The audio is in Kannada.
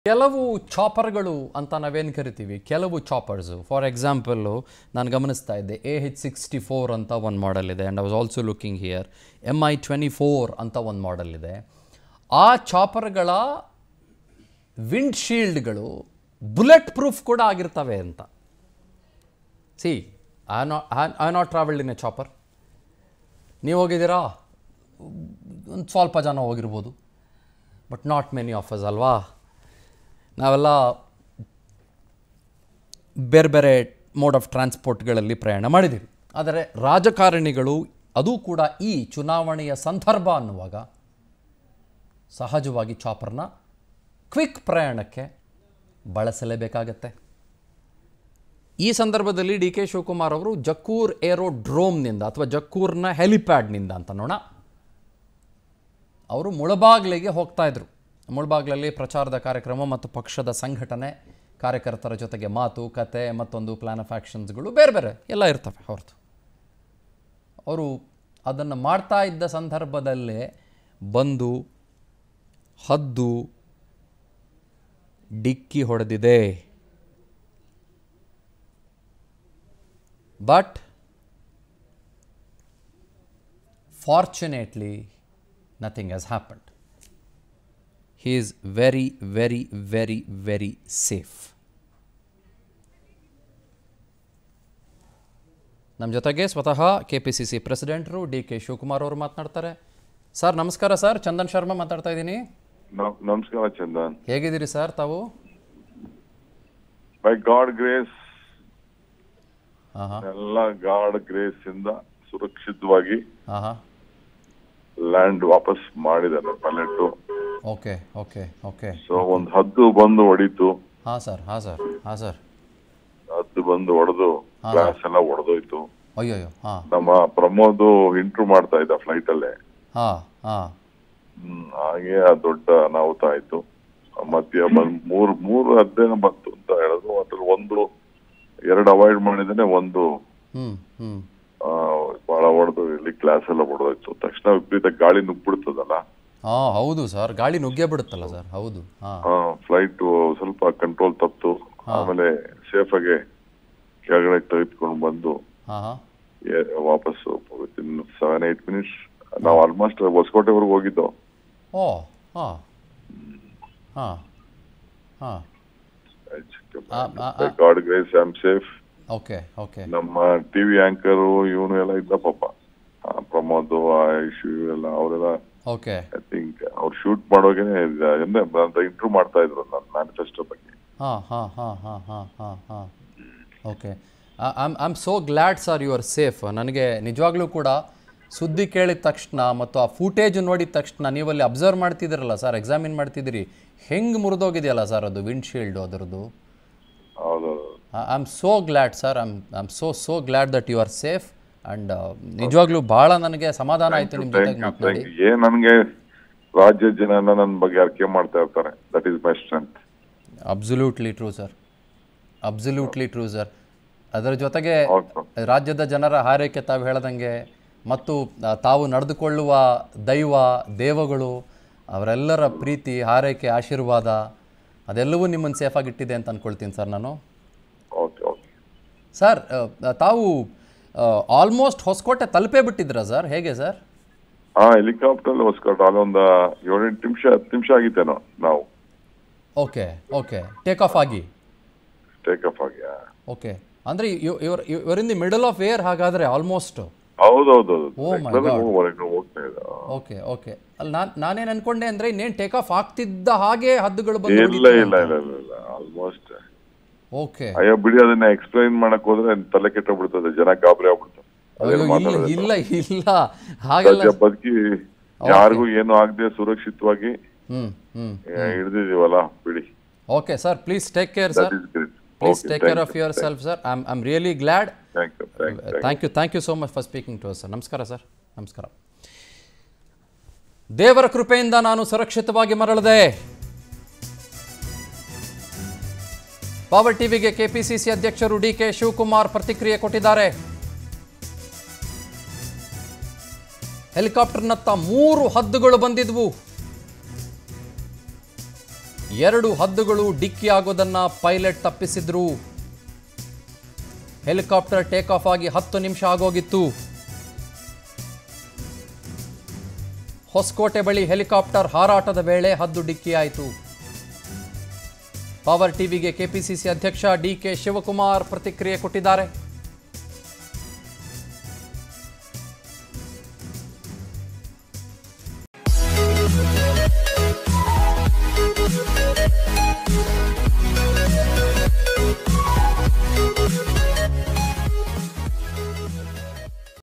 ಕೆಲವು ಚಾಪರ್ಗಳು ಅಂತ ನಾವೇನು ಕರಿತೀವಿ ಕೆಲವು ಚಾಪರ್ಸು ಫಾರ್ ಎಕ್ಸಾಂಪಲ್ಲು ನಾನು ಗಮನಿಸ್ತಾ ಇದ್ದೆ ಎ ಹೆಚ್ ಸಿಕ್ಸ್ಟಿ ಫೋರ್ ಅಂತ ಒಂದು ಮಾಡೆಲ್ ಇದೆ and I was also looking here M I twenty four ಅಂತ ಒಂದು ಮಾಡೆಲ್ ಇದೆ ಆ ಚಾಪರ್ಗಳ ವಿಂಡ್ ಶೀಲ್ಡ್ಗಳು ಬುಲೆಟ್ ಪ್ರೂಫ್ ಕೂಡ ಆಗಿರ್ತವೆ ಅಂತ see I not I not travelled in a chopper ನೀವು ಹೋಗಿದ್ದೀರಾ ಒಂದು ಸ್ವಲ್ಪ ಜನ ಹೋಗಿರ್ಬೋದು but not many of us ಅಲ್ವಾ ನಾವೆಲ್ಲ ಬೇರೆ ಬೇರೆ ಮೋಡ್ ಆಫ್ ಟ್ರಾನ್ಸ್ಪೋರ್ಟ್ಗಳಲ್ಲಿ ಪ್ರಯಾಣ ಮಾಡಿದ್ದೀವಿ ಆದರೆ ರಾಜಕಾರಣಿಗಳು ಅದು ಕೂಡ ಈ ಚುನಾವಣೆಯ ಸಂದರ್ಭ ಅನ್ನುವಾಗ ಸಹಜವಾಗಿ ಚಾಪರ್ನ ಕ್ವಿಕ್ ಪ್ರಯಾಣಕ್ಕೆ ಬಳಸಲೇಬೇಕಾಗತ್ತೆ ಈ ಸಂದರ್ಭದಲ್ಲಿ ಡಿ ಕೆ ಶಿವಕುಮಾರ್ ಅವರು ಜಕ್ಕೂರ್ ಏರೋ ಡ್ರೋಮ್ನಿಂದ ಅಥವಾ ಜಕ್ಕೂರ್ನ ಹೆಲಿಪ್ಯಾಡ್ನಿಂದ ಅಂತ ನೋಡ ಅವರು ಮುಳಬಾಗ್ಲಿಗೆ ಹೋಗ್ತಾ ಇದ್ರು ಮುಳಬಾಗ್ಲಲ್ಲಿ ಪ್ರಚಾರದ ಕಾರ್ಯಕ್ರಮ ಮತ್ತು ಪಕ್ಷದ ಸಂಘಟನೆ ಕಾರ್ಯಕರ್ತರ ಜೊತೆಗೆ ಮಾತು ಕತೆ ಮತ್ತೊಂದು ಪ್ಲಾನ್ ಆಫ್ ಆ್ಯಕ್ಷನ್ಸ್ಗಳು ಬೇರೆ ಬೇರೆ ಎಲ್ಲ ಇರ್ತವೆ ಅವ್ರದ್ದು ಅವರು ಅದನ್ನು ಮಾಡ್ತಾ ಇದ್ದ ಸಂದರ್ಭದಲ್ಲೇ ಬಂದು ಹದ್ದು ಡಿಕ್ಕಿ ಹೊಡೆದಿದೆ but fortunately nothing has happened he is very, very, very, very safe. ನಮ್ಮ ಜೊತೆಗೆ ಸ್ವತಃ ಕೆ ಪಿ ಸಿ ಸಿ ಪ್ರೆಸಿಡೆಂಟರು ಡಿ ಕೆ ಶಿವಕುಮಾರ್ ಅವರು ಮಾತನಾಡ್ತಾರೆ ಸರ್ ನಮಸ್ಕಾರ ಸರ್ ಚಂದನ್ ಶರ್ಮಾ ಮಾತಾಡ್ತಾ ಇದ್ದೀನಿ ನಮ್- ನಮಸ್ಕಾರ ಚಂದನ್ ಹೇಗಿದ್ದೀರಿ ಸರ್ ತಾವು ಬೈ ಗಾಡ್ ಗ್ರೇಸ್ ಹಾಂ ಹಾಂ ಎಲ್ಲ ಗಾಡ್ ಗ್ರೇಸ್ ಇಂದ ಸುರಕ್ಷಿತವಾಗಿ ಹಾಂ ಹಾಂ ಲ್ಯಾಂಡ್ ವಾಪಸ್ ಮಾಡಿದ್ದಾರೆ pilot okay okay okay so ಒಂದ್ ಹದ್ದು ಬಂದು ಹೊಡಿತು ಹಾಂ ಸರ್ ಹಾಂ ಸರ್ ಹಾಂ ಸರ್ ಹದ್ದು ಬಂದು ಹೊಡೆದು ಗ್ಲಾಸ್ ಎಲ್ಲ ಹೊಡೆದೋಯ್ತು ಅಯ್ಯೋಯ್ಯೋ ಹಾಂ ನಮ್ಮ ಪ್ರಮೋದ್ ಇಂಟ್ರೂ ಮಾಡ್ತಾ ಇದ್ದ ಫ್ಲೈಟ್ ಅಲ್ಲೇ ಹಾಂ ಹಾಂ ಹ್ಮ್, ಹಾಗೆ ಆ ದೊಡ್ಡ ಅನಾಹುತ ಆಯ್ತು ಮಧ್ಯ ಬಂದ್ ಮೂರ್ ಮೂರು ಹದ್ದೇನೋ ಬಂತು ಅಂತ ಹೇಳಿದ್ರು ಅದ್ರಲ್ಲಿ ಒಂದು ಎರಡು ಅವಾಯ್ಡ್ ಮಾಡಿದ್ರೆ ಒಂದು ಹ್ಞೂ ಹ್ಞೂ ಆ, ಬಹಳ ಹೊಡೆದು ಇಲ್ಲಿ ಗ್ಲಾಸ್ ಎಲ್ಲ ಹೊಡೆದೋಯ್ತು ತಕ್ಷಣ ವಿಪರೀತ ಗಾಳಿ ನುಗ್ಬಿಡ್ತದಲ್ಲ ಹಾಂ ಹೌದು ಸರ್ ಗಾಳಿ ನುಗ್ಗೇ ಬಿಡುತ್ತಲ್ಲ ಸರ್ ಹೌದು ಹಾಂ ಫ್ಲೈಟ್ ಸ್ವಲ್ಪ ಕಂಟ್ರೋಲ್ ತಪ್ಪಿತು ಆಮೇಲೆ ಸೇಫ್ ಆಗಿ ಕೆಳಗಡೆ ತೆಗೆದುಕೊಂಡು ಬಂದು ಹಾಂ ಹಾಂ ಎ- ವಾಪಸ್ಸು ವಿತಿನ್ ಸೆವೆನ್ ಏಟ್ ಮಿನಿಟ್ಸ್ ನಾವು ಆಲ್ಮೋಸ್ಟ್ ಹೊಸಕೋಟೆವರೆಗೂ ಹೋಗಿದ್ದು ಓ ಹಾಂ ಹಾಂ ಹಾಂ ಆ, ಆ, ಆ. God grace am safe okay okay ನಮ್ಮ ಟಿವಿ ಆಂಕರು ಇವನು ಎಲ್ಲ ಇದ್ದ ಪಾಪ ಆ, ಪ್ರಮೋದ್ ಆಯುಷ್ ಎಲ್ಲ ಅವರೆಲ್ಲ ಓಕೆ ಐ ಥಿಂಕ್ ಅವ್ರು ಶೂಟ್ ಮಾಡೋಗೇನೆ ಅಂದ್ರೆ ಇಂಟ್ರೂ ಮಾಡ್ತಾ ಇದ್ರು ನನ್ನ ಮ್ಯಾನಿಫೆಸ್ಟೋ ಬಗ್ಗೆ ಹಾಂ ಹಾಂ ಹಾಂ ಹಾಂ ಹಾಂ ಹಾಂ ಹಾಂ okay I'm I am so glad sir you are safe ನನಗೆ ನಿಜವಾಗ್ಲೂ ಕೂಡ ಸುದ್ದಿ ಕೇಳಿದ ತಕ್ಷಣ ಮತ್ತು ಆ ಫೂಟೇಜ್ ನೋಡಿದ ತಕ್ಷಣ ನೀವಲ್ಲಿ ಅಬ್ಸರ್ವ್ ಮಾಡ್ತಿದ್ದೀರಲ್ಲ ಸರ್ ಎಕ್ಸಾಮಿನ್ ಮಾಡ್ತಿದ್ದೀರಿ ಹೆಂಗೆ ಮುರಿದೋಗಿದೆಯಲ್ಲ ಸರ್ ಅದು ವಿಂಡ್ಶೀಲ್ಡು ಅದರದ್ದು ಹೌದು I am so glad sir I'm I am so so glad that you are safe and ನಿಜವಾಗ್ಲೂ ಭಾಳ ನನಗೆ ಸಮಾಧಾನ ಆಯಿತು ನಿಮ್ಮ ಜೊತೆಗೆ ಥ್ಯಾಂಕ್ ಯು ಮಾತನಾಡಿ ಥ್ಯಾಂಕ್ ಯು ಏನ್ ನನ್ಗೆ ರಾಜ್ಯ ಜನ ನನ್ನ ಬಗ್ಗೆ ಅರ್ಕೆ ಮಾಡ್ತಾ ಇರ್ತಾರೆ that is my strength absolutely true sir absolutely true sir ಅದರ ಜೊತೆಗೆ ಹೌದು ರಾಜ್ಯದ ಜನರ ಹಾರೈಕೆ ತಾವು ಹೇಳ್ದಂಗೆ ಮತ್ತು ಆ, ತಾವು ನಡೆದುಕೊಳ್ಳುವ ದೈವ ದೇವಗಳು ಅವರೆಲ್ಲರ ಪ್ರೀತಿ ಹಾರೈಕೆ ಆಶೀರ್ವಾದ ಅದೆಲ್ಲವೂ ನಿಮ್ಮನ್ನು ಸೇಫಾಗಿಟ್ಟಿದೆ ಅಂತ ಅಂದ್ಕೊಳ್ತೀನಿ ಸರ್ ನಾನು ಓಕೆ ಓಕೆ ಸರ್ ಆ, ತಾವು ಆಲ್ಮೋಸ್ಟ್ ಹೊಸಕೋಟೆ ತಲುಪೇ ಬಿಟ್ಟಿದ್ರಾ ಸರ್ ಹೇಗೆ ಸರ್ ಹಾ ಹೆಲಿಕಾಪ್ಟರ್ ಹೊಸ್ಕೊಟ್ಟು ಅಲ್ಲೊಂದು ಏಳೆಂಟು ನಿಮಿಷ ಹತ್ತು ನಿಮಿಷ ಆಗಿತ್ತೇನೋ ನಾವು ಓಕೆ ಓಕೆ ಟೇಕ್ ಆಫ್ ಆಗಿ ಟೇಕ್ ಆಫ್ ಆಗಿ ಓಕೆ ಅಂದರೆ ಇವ್ರ ಇವರ್ in the middle of air ಹಾಗಾದರೆ ಆಲ್ಮೋಸ್ಟ್ ಹೌದೌದು Oh my God. ಹೋಗ್ತಾ ಇದ್ದ ಓಕೆ ಓಕೆ ಅಲ್ಲಿ ನಾನು ನಾನೇನು ಅನ್ಕೊಂಡೆ ಅಂದರೆ ಇನ್ನೇನು ಟೇಕ್ ಆಫ್ ಆಗ್ತಿದ್ದ ಹಾಗೆ ಹದ್ದುಗಳು ಬಂದು ಇಲ್ಲ ಹೊಡಿತು ಇಲ್ಲ ಅಂತ. ಇಲ್ಲ ಇಲ್ಲ ಇಲ್ಲ ಆಲ್ಮೋಸ್ಟ್ ಓಕೆ ಅಯ್ಯೋ ಬಿಡಿ ಅದನ್ನ ಎಕ್ಸ್ಪ್ಲೈನ್ ಮಾಡಕ್ ಹೋದ್ರೆ ತಲೆ ಕೆಟ್ಟೋಗ್ಬಿಡ್ತದೆ ಜನ ಗಾಬರಿ ಆಗ್ಬಿಡ್ತಾರೆ ಅಯ್ಯೋ ಅದೇನು ಇಲ್ಲ ಮಾತಾಡೋದು ಇಲ್ಲ ಇಲ್ಲ ಹಾಗೆಲ್ಲ ಸದ್ಯ ಬದುಕಿ ಯಾರಿಗೂ ಏನು ಆಗದೆ ಸುರಕ್ಷಿತವಾಗಿ ಹ್ಮ್ ಹ್ಮ್ ಹಿಡಿದಿದೀವಲ್ಲ ಬಿಡಿ okay sir please take care that sir is great please take care of yourself sir I am really glad thank you thank you thank you thank you so much for speaking to sir ನಮಸ್ಕಾರ ಸರ್ ನಮಸ್ಕಾರ ದೇವರ ಕೃಪೆಯಿಂದ ನಾನು ಸುರಕ್ಷಿತವಾಗಿ ಮರಳಿದೆ ಪವರ್ ಟಿವಿಗೆ ಕೆಪಿಸಿಸಿ ಅಧ್ಯಕ್ಷರು ಡಿ ಕೆ ಶಿವಕುಮಾರ್ ಪ್ರತಿಕ್ರಿಯೆ ಕೊಟ್ಟಿದ್ದಾರೆ ಹೆಲಿಕಾಪ್ಟರ್ನತ್ತ ಮೂರು ಹದ್ದುಗಳು ಬಂದಿದ್ವು ಎರಡು ಹದ್ದುಗಳು ಡಿಕ್ಕಿ ಆಗೋದನ್ನ ಪೈಲಟ್ ತಪ್ಪಿಸಿದ್ರು ಹೆಲಿಕಾಪ್ಟರ್ ಟೇಕ್ ಆಫ್ ಆಗಿ ಹತ್ತು ನಿಮಿಷ ಆಗೋಗಿತ್ತು ಹೊಸಕೋಟೆ ಬಳಿ ಹೆಲಿಕಾಪ್ಟರ್ ಹಾರಾಟದ ವೇಳೆ ಹದ್ದು ಡಿಕ್ಕಿಯಾಯಿತು ಪವರ್ ಟಿವಿಗೆ ಕೆಪಿಸಿಸಿ ಅಧ್ಯಕ್ಷ ಡಿಕೆ ಶಿವಕುಮಾರ್ ಪ್ರತಿಕ್ರಿಯೆ ಕೊಟ್ಟಿದ್ದಾರೆ